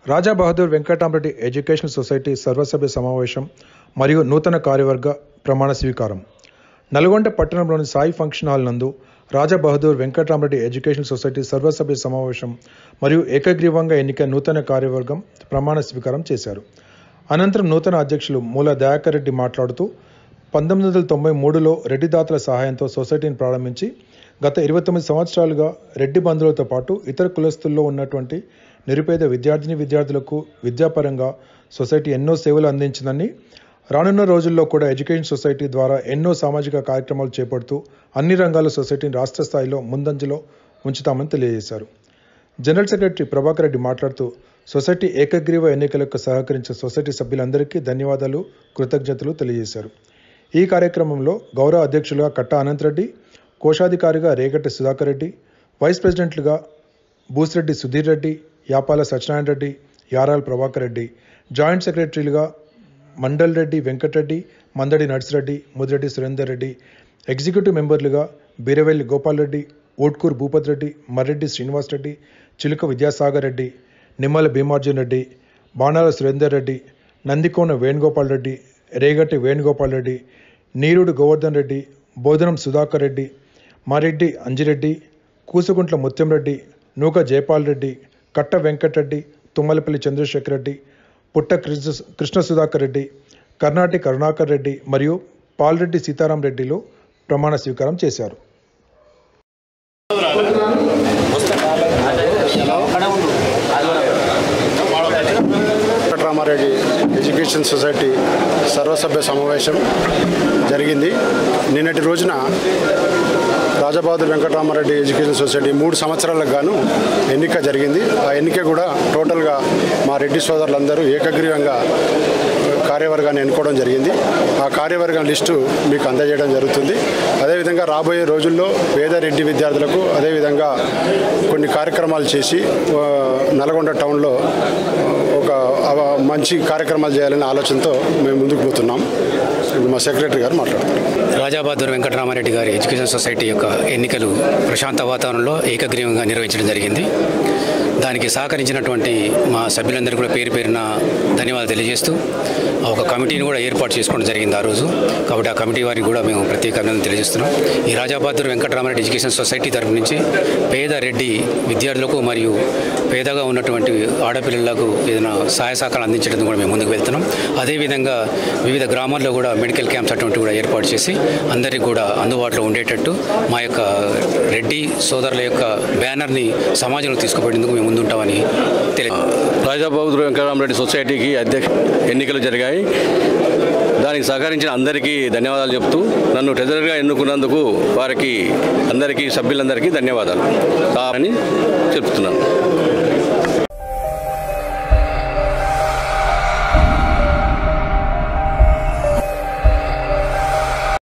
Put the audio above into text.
రాజా Bahadur Venkatamareddy educational society సర్వసభ్య సమావేశం మరియు నూతన కార్యవర్గ ప్రమాణ స్వీకారం నల్గొండ పట్టణంలోని సాయి ఫంక్షన్ హాల్ నందు రాజా బహదూర్ వెంకటరామరెడ్డి ఎడ్యుకేషనల్ సొసైటీ సర్వసభ్య సమావేశం మరియు ఏకగ్రీవంగా ఎన్నిక నూతన కార్యవర్గం ప్రమాణ స్వీకారం చేశారు అనంతరం నూతన అధ్యక్షులు మూల దయాకర్ రెడ్డి మాట్లాడుతూ పంతొమ్మిది వందల తొంభై మూడులో రెడ్డి దాతల సహాయంతో సొసైటీని ప్రారంభించి గత ఇరవై తొమ్మిది సంవత్సరాలుగా రెడ్డి బంధువులతో పాటు ఇతర కులస్తుల్లో ఉన్నటువంటి నిరుపేద విద్యార్థిని విద్యార్థులకు విద్యాపరంగా సొసైటీ ఎన్నో సేవలు అందించిందని రానున్న రోజుల్లో కూడా ఎడ్యుకేషన్ సొసైటీ ద్వారా ఎన్నో సామాజిక కార్యక్రమాలు చేపడుతూ అన్ని రంగాల సొసైటీని రాష్ట్ర స్థాయిలో ముందంజలో ఉంచుతామని తెలియజేశారు జనరల్ సెక్రటరీ ప్రభాకర్ రెడ్డి మాట్లాడుతూ సొసైటీ ఏకగ్రీవ ఎన్నికలకు సహకరించిన సొసైటీ సభ్యులందరికీ ధన్యవాదాలు కృతజ్ఞతలు తెలియజేశారు ఈ కార్యక్రమంలో గౌరవ అధ్యక్షులుగా కట్ట అనంతరెడ్డి కోశాధికారిగా రేగట్టి సుధాకర్ రెడ్డి వైస్ ప్రెసిడెంట్లుగా బూసిరెడ్డి సుధీర్ రెడ్డి యాపాల సత్యనారాయణ రెడ్డి యారాల్ ప్రభాకర్ రెడ్డి జాయింట్ సెక్రటరీలుగా మండల్ రెడ్డి వెంకటరెడ్డి మందడి నర్సిరెడ్డి ముదిరెడ్డి సురేందర్ రెడ్డి ఎగ్జిక్యూటివ్ మెంబర్లుగా బీరవెల్లి గోపాల్ రెడ్డి ఓట్కూరు భూపత్ రెడ్డి మర్రెడ్డి శ్రీనివాస్ రెడ్డి చిలుక విద్యాసాగర్ రెడ్డి నిమ్మల భీమార్జున్ రెడ్డి బాణాల సురేందర్ రెడ్డి నందికోన వేణుగోపాల్ రెడ్డి రేగట్టి వేణుగోపాల్ రెడ్డి నీరుడు గోవర్ధన్ రెడ్డి బోధనం సుధాకర్ రెడ్డి మారెడ్డి అంజిరెడ్డి కూసుకుంట్ల ముత్యంరెడ్డి నూక జయపాల్ రెడ్డి కట్ట వెంకటరెడ్డి తుమ్మలపల్లి చంద్రశేఖర్ రెడ్డి పుట్ట కృష్ణ కృష్ణ సుధాకర్ రెడ్డి కర్ణాటి కరుణాకర్ రెడ్డి మరియు పాల్రెడ్డి సీతారాం రెడ్డిలు ప్రమాణ స్వీకారం చేశారు వెంకటరామారెడ్డి ఎడ్యుకేషన్ సొసైటీ సర్వసభ్య సమావేశం జరిగింది నిన్నటి రోజున రాజబహదూర్ వెంకటరామారెడ్డి ఎడ్యుకేషన్ సొసైటీ మూడు సంవత్సరాలకు గాను ఎన్నిక జరిగింది ఆ ఎన్నిక కూడా టోటల్గా మా రెడ్డి సోదరులందరూ ఏకగ్రీవంగా కార్యవర్గాన్ని ఎన్నుకోవడం జరిగింది ఆ కార్యవర్గం లిస్టు మీకు అందజేయడం జరుగుతుంది అదేవిధంగా రాబోయే రోజుల్లో పేద రెడ్డి విద్యార్థులకు అదేవిధంగా కొన్ని కార్యక్రమాలు చేసి ఆ, నల్గొండ టౌన్లో ఒక అవ- మంచి కార్యక్రమాలు చేయాలనే ఆలోచనతో మేము ముందుకు పోతున్నాం ఇప్పుడు మా సెక్రటరీ గారు మాట్లాడుతున్నారు రాజాబహదూర్ వెంకటరామారెడ్డి గారి ఎడ్యుకేషన్ సొసైటీ యొక్క ఎన్నికలు ప్రశాంత వాతావరణంలో ఏకగ్రీవంగా నిర్వహించడం జరిగింది దానికి సహకరించినటువంటి మా సభ్యులందరూ కూడా పేరు పేరున ధన్యవాదాలు తెలియజేస్తూ ఒక కమిటీని కూడా ఏర్పాటు చేసుకోవడం జరిగింది ఆ రోజు కాబట్టి ఆ కమిటీ వారికి కూడా మేము ప్రత్యేక అభినందన తెలియజేస్తున్నాం ఈ రాజాబహదూర్ వెంకటరామారెడ్డి ఎడ్యుకేషన్ సొసైటీ తరపు నుంచి పేద రెడ్డి విద్యార్థులకు మరియు పేదగా ఉన్నటువంటి ఆడపిల్లలకు ఏదైనా సహాయ సహకారం అందించడం కూడా మేము ముందుకు వెళ్తున్నాం అదేవిధంగా వివిధ గ్రామాల్లో కూడా మెడికల్ క్యాంప్స్ అటువంటివి కూడా ఏర్పాటు చేసి అందరికీ కూడా అందుబాటులో ఉండేటట్టు మా యొక్క రెడ్డి సోదరుల యొక్క బ్యానర్ని సమాజంలో తీసుకుపోయేందుకు మేము ముందుంటామని తెలియ రాజాబహదూర్ వెంకటరామరెడ్డి సొసైటీకి అధ్యక్ష ఎన్నికలు జరిగాయి దానికి సహకరించిన అందరికీ ధన్యవాదాలు చెప్తూ నన్ను ట్రెజరర్గా ఎన్నుకున్నందుకు వారికి అందరికీ సభ్యులందరికీ ధన్యవాదాలు అని చెప్తున్నాను